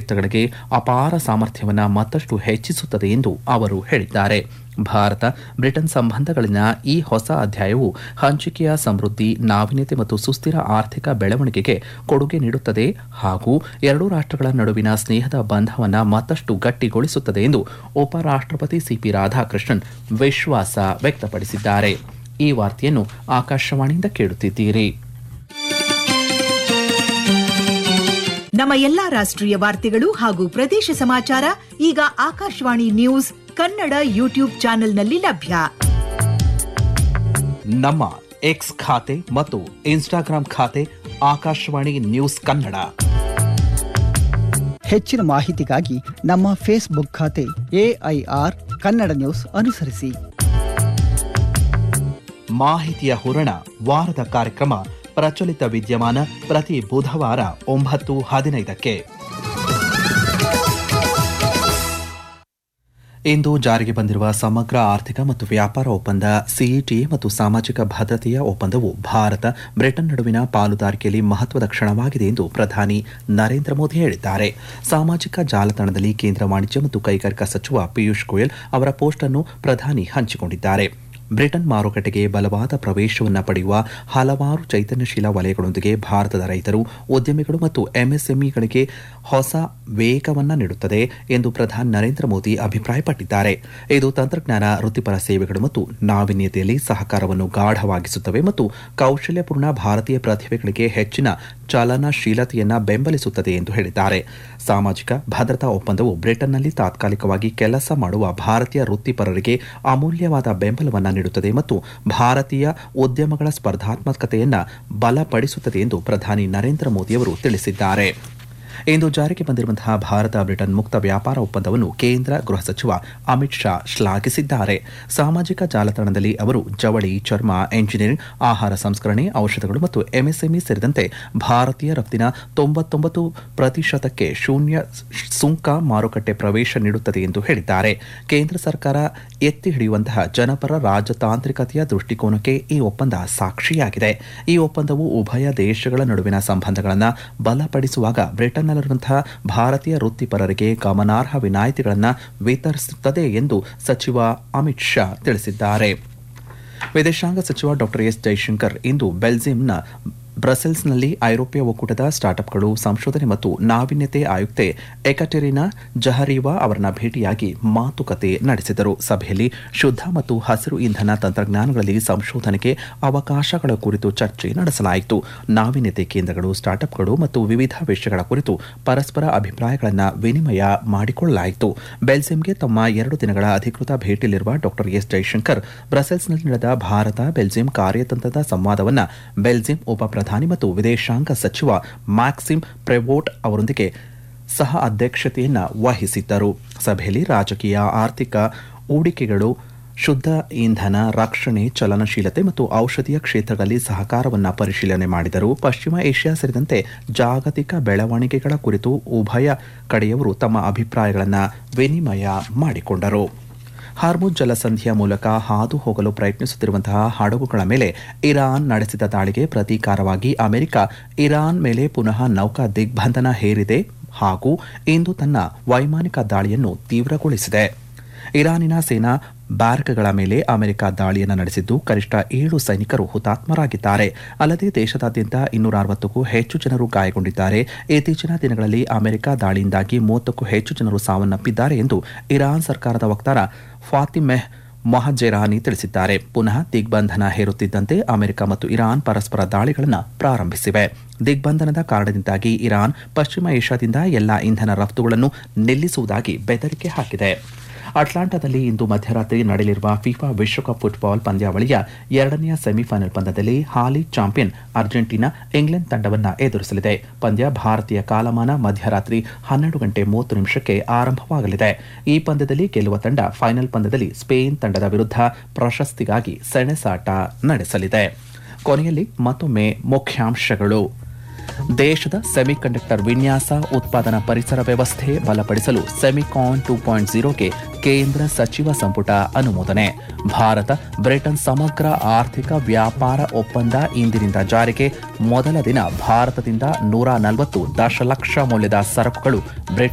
ಗಳಿಗೆ ಅಪಾರ ಸಾಮರ್ಥ್ಯವನ್ನು ಮತ್ತಷ್ಟು ಹೆಚ್ಚಿಸುತ್ತದೆ ಎಂದು ಅವರು ಹೇಳಿದ್ದಾರೆ ಭಾರತ ಬ್ರಿಟನ್ ಸಂಬಂಧಗಳಲ್ಲಿನ ಈ ಹೊಸ ಅಧ್ಯಾಯವು ಹಂಚಿಕೆಯ ಸಮೃದ್ಧಿ ನಾವೀನ್ಯತೆ ಮತ್ತು ಸುಸ್ಥಿರ ಆರ್ಥಿಕ ಬೆಳವಣಿಗೆಗೆ ಕೊಡುಗೆ ನೀಡುತ್ತದೆ ಹಾಗೂ ಎರಡೂ ರಾಷ್ಟ್ರಗಳ ನಡುವಿನ ಸ್ನೇಹದ ಬಂಧವನ್ನು ಮತ್ತಷ್ಟು ಗಟ್ಟಿಗೊಳಿಸುತ್ತದೆ ಎಂದು ಉಪರಾಷ್ಟ್ರಪತಿ ಸಿಪಿ ರಾಧಾಕೃಷ್ಣನ್ ವಿಶ್ವಾಸ ವ್ಯಕ್ತಪಡಿಸಿದ್ದಾರೆ ಈ ವಾರ್ತೆಯನ್ನು ಆಕಾಶವಾಣಿಯಿಂದ ಕೇಳುತ್ತಿದ್ದೀರಿ ನಮ್ಮ ಎಲ್ಲಾ ರಾಷ್ಟ್ರೀಯ ವಾರ್ತೆಗಳು ಹಾಗೂ ಪ್ರದೇಶ ಸಮಾಚಾರ ಈಗ ಆಕಾಶವಾಣಿ ನ್ಯೂಸ್ ಕನ್ನಡ ಯೂಟ್ಯೂಬ್ ಚಾನೆಲ್ನಲ್ಲಿ ಲಭ್ಯ ನಮ್ಮ ಎಕ್ಸ್ ಖಾತೆ ಮತ್ತು ಇನ್ಸ್ಟಾಗ್ರಾಂ ಖಾತೆ ಆಕಾಶವಾಣಿ ನ್ಯೂಸ್ ಕನ್ನಡ ಹೆಚ್ಚಿನ ಮಾಹಿತಿಗಾಗಿ ನಮ್ಮ ಫೇಸ್ಬುಕ್ ಖಾತೆ ಎಐಆರ್ ಕನ್ನಡ ನ್ಯೂಸ್ ಅನುಸರಿಸಿ ಮಾಹಿತಿಯ ಹೂರಣ ವಾರದ ಕಾರ್ಯಕ್ರಮ ಪ್ರಚಲಿತ ವಿದ್ಯಮಾನ ಪ್ರತಿ ಬುಧವಾರ ಒಂಬತ್ತು ಹದಿನೈದಕ್ಕೆ ಇಂದು ಜಾರಿಗೆ ಬಂದಿರುವ ಸಮಗ್ರ ಆರ್ಥಿಕ ಮತ್ತು ವ್ಯಾಪಾರ ಒಪ್ಪಂದ ಸಿಇಟಿ ಮತ್ತು ಸಾಮಾಜಿಕ ಭದ್ರತೆಯ ಒಪ್ಪಂದವು ಭಾರತ ಬ್ರಿಟನ್ ನಡುವಿನ ಪಾಲುದಾರಿಕೆಯಲ್ಲಿ ಮಹತ್ವದ ಕ್ಷಣವಾಗಿದೆ ಎಂದು ಪ್ರಧಾನಿ ನರೇಂದ್ರ ಮೋದಿ ಹೇಳಿದ್ದಾರೆ ಸಾಮಾಜಿಕ ಜಾಲತಾಣದಲ್ಲಿ ಕೇಂದ್ರ ವಾಣಿಜ್ಯ ಮತ್ತು ಕೈಗಾರಿಕಾ ಸಚಿವ ಪಿಯೂಷ್ ಗೋಯಲ್ ಅವರ ಪೋಸ್ಟ್ ಅನ್ನು ಪ್ರಧಾನಿ ಹಂಚಿಕೊಂಡಿದ್ದಾರೆ ಬ್ರಿಟನ್ ಮಾರುಕಟ್ಟೆಗೆ ಬಲವಾದ ಪ್ರವೇಶವನ್ನು ಪಡೆಯುವ ಹಲವಾರು ಚೈತನ್ಯಶೀಲ ವಲಯಗಳೊಂದಿಗೆ ಭಾರತದ ರೈತರು ಉದ್ಯಮಿಗಳು ಮತ್ತು ಎಂಎಸ್ಎಂಇಗಳಿಗೆ ಹೊಸ ವೇಗವನ್ನು ನೀಡುತ್ತದೆ ಎಂದು ಪ್ರಧಾನಿ ನರೇಂದ್ರ ಮೋದಿ ಅಭಿಪ್ರಾಯಪಟ್ಟಿದ್ದಾರೆ ಇದು ತಂತ್ರಜ್ಞಾನ ವೃತ್ತಿಪರ ಸೇವೆಗಳು ಮತ್ತು ನಾವೀನ್ಯತೆಯಲ್ಲಿ ಸಹಕಾರವನ್ನು ಗಾಢವಾಗಿಸುತ್ತವೆ ಮತ್ತು ಕೌಶಲ್ಯಪೂರ್ಣ ಭಾರತೀಯ ಪ್ರತಿಭೆಗಳಿಗೆ ಹೆಚ್ಚಿನ ಚಲನಶೀಲತೆಯನ್ನ ಬೆಂಬಲಿಸುತ್ತದೆ ಎಂದು ಹೇಳಿದ್ದಾರೆ ಸಾಮಾಜಿಕ ಭದ್ರತಾ ಒಪ್ಪಂದವು ಬ್ರಿಟನ್ನಲ್ಲಿ ತಾತ್ಕಾಲಿಕವಾಗಿ ಕೆಲಸ ಮಾಡುವ ಭಾರತೀಯ ವೃತ್ತಿಪರರಿಗೆ ಅಮೂಲ್ಯವಾದ ಬೆಂಬಲವನ್ನು ನೀಡುತ್ತದೆ ಮತ್ತು ಭಾರತೀಯ ಉದ್ಯಮಗಳ ಸ್ಪರ್ಧಾತ್ಮಕತೆಯನ್ನು ಬಲಪಡಿಸುತ್ತದೆ ಎಂದು ಪ್ರಧಾನಿ ನರೇಂದ್ರ ಮೋದಿಯವರು ತಿಳಿಸಿದ್ದಾರೆ ಇಂದು ಜಾರಿಗೆ ಬಂದಿರುವಂತಹ ಭಾರತ ಬ್ರಿಟನ್ ಮುಕ್ತ ವ್ಯಾಪಾರ ಒಪ್ಪಂದವನ್ನು ಕೇಂದ್ರ ಗೃಹ ಸಚಿವ ಅಮಿತ್ ಶಾ ಶ್ಲಾಘಿಸಿದ್ದಾರೆ ಸಾಮಾಜಿಕ ಜಾಲತಾಣದಲ್ಲಿ ಅವರು ಜವಳಿ ಚರ್ಮ ಎಂಜಿನಿಯರಿಂಗ್ ಆಹಾರ ಸಂಸ್ಕರಣೆ ಔಷಧಗಳು ಮತ್ತು ಎಂಎಸ್ಎಂಇ ಸೇರಿದಂತೆ ಭಾರತೀಯ ರಫ್ತಿನ ತೊಂಬತ್ತೊಂಬತ್ತು ಪ್ರತಿಶತಕ್ಕೆ ಶೂನ್ಯ ಸುಂಕ ಮಾರುಕಟ್ಟೆ ಪ್ರವೇಶ ನೀಡುತ್ತದೆ ಎಂದು ಹೇಳಿದ್ದಾರೆ ಕೇಂದ್ರ ಸರ್ಕಾರ ಎತ್ತಿ ಹಿಡಿಯುವಂತಹ ಜನಪರ ರಾಜತಾಂತ್ರಿಕತೆಯ ದೃಷ್ಟಿಕೋನಕ್ಕೆ ಈ ಒಪ್ಪಂದ ಸಾಕ್ಷಿಯಾಗಿದೆ ಈ ಒಪ್ಪಂದವು ಉಭಯ ದೇಶಗಳ ನಡುವಿನ ಸಂಬಂಧಗಳನ್ನು ಬಲಪಡಿಸುವಾಗ ಬ್ರಿಟನ್ನಲ್ಲಿರುವಂತಹ ಭಾರತೀಯ ವೃತ್ತಿಪರರಿಗೆ ಗಮನಾರ್ಹ ವಿನಾಯಿತಿಗಳನ್ನು ವಿತರಿಸುತ್ತದೆ ಎಂದು ಸಚಿವ ಅಮಿತ್ ಶಾ ತಿಳಿಸಿದ್ದಾರೆ ವಿದೇಶಾಂಗ ಸಚಿವ ಡಾಕ್ಟರ್ ಎಸ್ ಜೈಶಂಕರ್ ಇಂದು ಬೆಲ್ಜಿಯಂನ ಬ್ರಸೆಲ್ಸ್ನಲ್ಲಿ ಐರೋಪ್ಯ ಒಕ್ಕೂಟದ ಸ್ಟಾರ್ಟ್ಅಪ್ಗಳು ಸಂಶೋಧನೆ ಮತ್ತು ನಾವೀನ್ಯತೆ ಆಯುಕ್ತೆ ಎಕಟೆರಿನಾ ಜಹರೀವಾ ಅವರನ್ನ ಭೇಟಿಯಾಗಿ ಮಾತುಕತೆ ನಡೆಸಿದರು ಸಭೆಯಲ್ಲಿ ಶುದ್ಧ ಮತ್ತು ಹಸಿರು ಇಂಧನ ತಂತ್ರಜ್ಞಾನಗಳಲ್ಲಿ ಸಂಶೋಧನೆಗೆ ಅವಕಾಶಗಳ ಕುರಿತು ಚರ್ಚೆ ನಡೆಸಲಾಯಿತು ನಾವೀನ್ಯತೆ ಕೇಂದ್ರಗಳು ಸ್ಟಾರ್ಟ್ಅಪ್ಗಳು ಮತ್ತು ವಿವಿಧ ವಿಷಯಗಳ ಕುರಿತು ಪರಸ್ಪರ ಅಭಿಪ್ರಾಯಗಳನ್ನು ವಿನಿಮಯ ಮಾಡಿಕೊಳ್ಳಲಾಯಿತು ಬೆಲ್ಜಿಯಂಗೆ ತಮ್ಮ ಎರಡು ದಿನಗಳ ಅಧಿಕೃತ ಭೇಟಿಯಲ್ಲಿರುವ ಡಾಕ್ಟರ್ ಎಸ್ ಜೈಶಂಕರ್ ಬ್ರಸೆಲ್ಸ್ನಲ್ಲಿ ನಡೆದ ಭಾರತ ಬೆಲ್ಜಿಯಂ ಕಾರ್ಯತಂತ್ರದ ಸಂವಾದವನ್ನು ಬೆಲ್ಜಿಯಂ ಉಪ ಪ್ರಧಾನಿ ಮತ್ತು ವಿದೇಶಾಂಗ ಸಚಿವ ಮ್ಯಾಕ್ಸಿಮ್ ಪ್ರೆವೋಟ್ ಅವರೊಂದಿಗೆ ಸಹ ಅಧ್ಯಕ್ಷತೆಯನ್ನು ವಹಿಸಿದ್ದರು ಸಭೆಯಲ್ಲಿ ರಾಜಕೀಯ ಆರ್ಥಿಕ ಹೂಡಿಕೆಗಳು ಶುದ್ಧ ಇಂಧನ ರಕ್ಷಣೆ ಚಲನಶೀಲತೆ ಮತ್ತು ಔಷಧೀಯ ಕ್ಷೇತ್ರಗಳಲ್ಲಿ ಸಹಕಾರವನ್ನು ಪರಿಶೀಲನೆ ಮಾಡಿದರು ಪಶ್ಚಿಮ ಏಷ್ಯಾ ಸೇರಿದಂತೆ ಜಾಗತಿಕ ಬೆಳವಣಿಗೆಗಳ ಕುರಿತು ಉಭಯ ಕಡೆಯವರು ತಮ್ಮ ಅಭಿಪ್ರಾಯಗಳನ್ನು ವಿನಿಮಯ ಮಾಡಿಕೊಂಡರು ಹಾರ್ಮುಜ್ ಜಲಸಂಧಿಯ ಮೂಲಕ ಹಾದು ಹೋಗಲು ಪ್ರಯತ್ನಿಸುತ್ತಿರುವಂತಹ ಹಡಗುಗಳ ಮೇಲೆ ಇರಾನ್ ನಡೆಸಿದ ದಾಳಿಗೆ ಪ್ರತೀಕಾರವಾಗಿ ಅಮೆರಿಕ ಇರಾನ್ ಮೇಲೆ ಪುನಃ ನೌಕಾ ದಿಗ್ಬಂಧನ ಹೇರಿದೆ ಹಾಗೂ ಇಂದು ತನ್ನ ವೈಮಾನಿಕ ದಾಳಿಯನ್ನು ತೀವ್ರಗೊಳಿಸಿದೆ ಇರಾನಿನ ಸೇನಾ ಬ್ಯಾರಕ್ಗಳ ಮೇಲೆ ಅಮೆರಿಕ ದಾಳಿಯನ್ನು ನಡೆಸಿದ್ದು ಕನಿಷ್ಠ ಏಳು ಸೈನಿಕರು ಹುತಾತ್ಮರಾಗಿದ್ದಾರೆ ಅಲ್ಲದೆ ದೇಶದಾದ್ಯಂತ ಇನ್ನೂರ ಅರವತ್ತಕ್ಕೂ ಹೆಚ್ಚು ಜನರು ಗಾಯಗೊಂಡಿದ್ದಾರೆ ಇತ್ತೀಚಿನ ದಿನಗಳಲ್ಲಿ ಅಮೆರಿಕ ದಾಳಿಯಿಂದಾಗಿ ಮೂವತ್ತಕ್ಕೂ ಹೆಚ್ಚು ಜನರು ಸಾವನ್ನಪ್ಪಿದ್ದಾರೆ ಎಂದು ಇರಾನ್ ಸರ್ಕಾರದ ವಕ್ತಾರ ಫಾತಿಮೆಹ್ ಮೊಹಜೆರಾನಿ ತಿಳಿಸಿದ್ದಾರೆ ಪುನಃ ದಿಗ್ಬಂಧನ ಹೇರುತ್ತಿದ್ದಂತೆ ಅಮೆರಿಕ ಮತ್ತು ಇರಾನ್ ಪರಸ್ಪರ ದಾಳಿಗಳನ್ನು ಪ್ರಾರಂಭಿಸಿವೆ ದಿಗ್ಬಂಧನದ ಕಾರಣದಿಂದಾಗಿ ಇರಾನ್ ಪಶ್ಚಿಮ ಏಷ್ಯಾದಿಂದ ಎಲ್ಲಾ ಇಂಧನ ರಫ್ತುಗಳನ್ನು ನಿಲ್ಲಿಸುವುದಾಗಿ ಬೆದರಿಕೆ ಹಾಕಿದೆ ಅಟ್ಲಾಂಟಾದಲ್ಲಿ ಇಂದು ಮಧ್ಯರಾತ್ರಿ ನಡೆಯಲಿರುವ ಫಿಫಾ ವಿಶ್ವಕಪ್ ಫುಟ್ಬಾಲ್ ಪಂದ್ಯಾವಳಿಯ ಎರಡನೆಯ ಸೆಮಿಫೈನಲ್ ಪಂದ್ಯದಲ್ಲಿ ಹಾಲಿ ಚಾಂಪಿಯನ್ ಅರ್ಜೆಂಟೀನಾ ಇಂಗ್ಲೆಂಡ್ ತಂಡವನ್ನು ಎದುರಿಸಲಿದೆ ಪಂದ್ಯ ಭಾರತೀಯ ಕಾಲಮಾನ ಮಧ್ಯರಾತ್ರಿ ಹನ್ನೆರಡು ಗಂಟೆ ಮೂವತ್ತು ನಿಮಿಷಕ್ಕೆ ಆರಂಭವಾಗಲಿದೆ ಈ ಪಂದ್ಯದಲ್ಲಿ ಗೆಲ್ಲುವ ತಂಡ ಫೈನಲ್ ಪಂದ್ಯದಲ್ಲಿ ಸ್ಪೇನ್ ತಂಡದ ವಿರುದ್ಧ ಪ್ರಶಸ್ತಿಗಾಗಿ ಸೆಣಸಾಟ ನಡೆಸಲಿದೆ ಕೊನೆಯಲ್ಲಿ ಮತ್ತೊಮ್ಮೆ ಮುಖ್ಯಾಂಶಗಳು ದೇಶದ ಸೆಮಿಕಂಡಕ್ಟರ್ ವಿನ್ಯಾಸ ಉತ್ಪಾದನಾ ಪರಿಸರ ವ್ಯವಸ್ಥೆ ಬಲಪಡಿಸಲು ಸೆಮಿಕಾನ್ ಟೂ ಪಾಯಿಂಟ್ ಜೀರೋಗೆ ಕೇಂದ್ರ ಸಚಿವ ಸಂಪುಟ ಅನುಮೋದನೆ ಭಾರತ ಬ್ರಿಟನ್ ಸಮಗ್ರ ಆರ್ಥಿಕ ವ್ಯಾಪಾರ ಒಪ್ಪಂದ ಇಂದಿನಿಂದ ಜಾರಿಗೆ ಮೊದಲ ದಿನ ಭಾರತದಿಂದ ನೂರ ನಲವತ್ತು ದಶಲಕ್ಷ ಮೌಲ್ಯದ ಸರಕುಗಳು ಬ್ರಿಟನ್